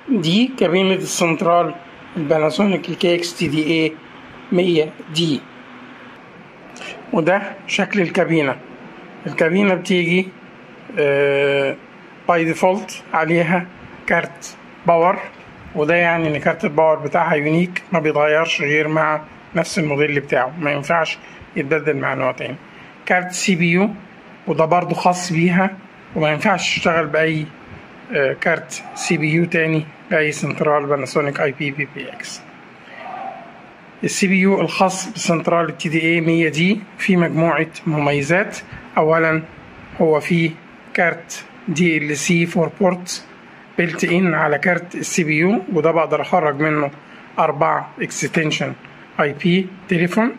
دي كابينة السنترال الباناسونيك الكي اكس تي دي اي 100 دي وده شكل الكابينة الكابينة بتيجي باي ديفولت عليها كارت باور وده يعني ان كارت الباور بتاعها يونيك ما بيتغيرش غير مع نفس الموديل بتاعه ما ينفعش يتبدل مع نوع تاني كارت سي بي يو وده برضو خاص بيها وما ينفعش تشتغل بأي كارت سي بي يو تاني بأي سنترال باناسونيك اي بي بي بي اكس السي بي يو الخاص بسنترال التي دي اي 100 دي في مجموعة مميزات أولا هو في كارت دي ال سي 4 بورت بيلت ان على كارت السي بي يو وده بقدر اخرج منه أربعة اكستنشن اي بي تليفون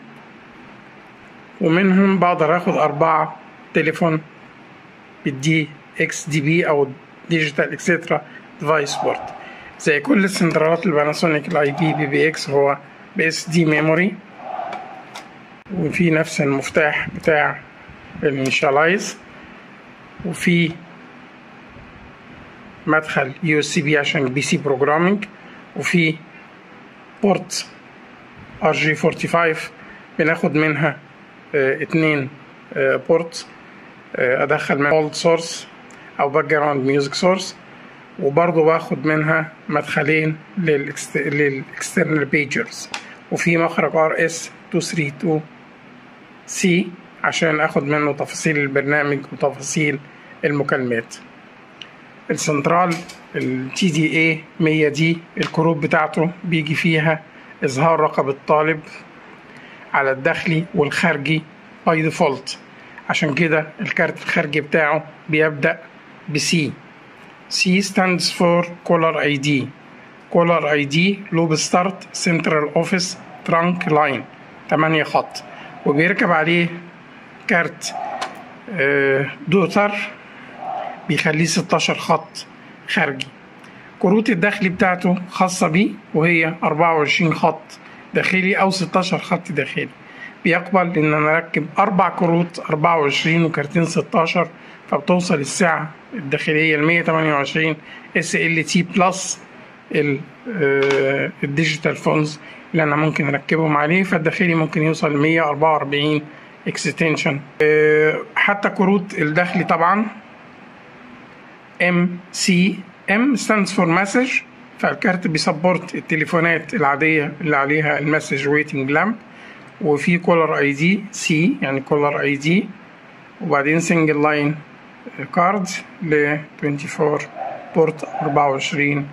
ومنهم بقدر اخد أربعة تليفون بالدي اكس دي بي او ديجيتال اكسترا ديفايس بورت زي كل السنترالات الباناسونيك الاي بي بي بي اكس هو باس دي ميموري وفي نفس المفتاح بتاع الانيشالايز وفي مدخل يو اس بي عشان البي سي بروجرامينج وفي بورت ار جي 45 بناخد منها اه اتنين اه بورت اه ادخل منها اولد سورس او باك جراوند ميوزك سورس وبرضه باخد منها مدخلين للاكسترنال بيجرز وفي مخرج ار اس 232 سي عشان اخد منه تفاصيل البرنامج وتفاصيل المكالمات السنترال التي دي اي 100 دي الكروت بتاعته بيجي فيها اظهار رقم الطالب على الداخلي والخارجي باي ديفولت عشان كده الكارت الخارجي بتاعه بيبدأ بسي C stands for caller ID caller ID لوب ستارت سنترال اوفيس ترانك لاين 8 خط وبيركب عليه كارت دوتر بيخليه 16 خط خارجي كروت الداخلي بتاعته خاصة بيه وهي 24 خط داخلي أو 16 خط داخلي بيقبل إن أنا أركب أربع كروت 24 وكارتين 16 فبتوصل السعة الداخلية ل 128 اس ال تي بلس الديجيتال فونز اللي أنا ممكن أركبهم عليه فالداخلي ممكن يوصل ل 144 اكستنشن حتى كروت الداخلي طبعا ام سي ام stands for message فالكارت بيسبورت التليفونات العادية اللي عليها المسج ويتنج لامب وفي كولر اي دي سي يعني كولر اي دي وبعدين سنجل لاين كارد ل 24 بورت 24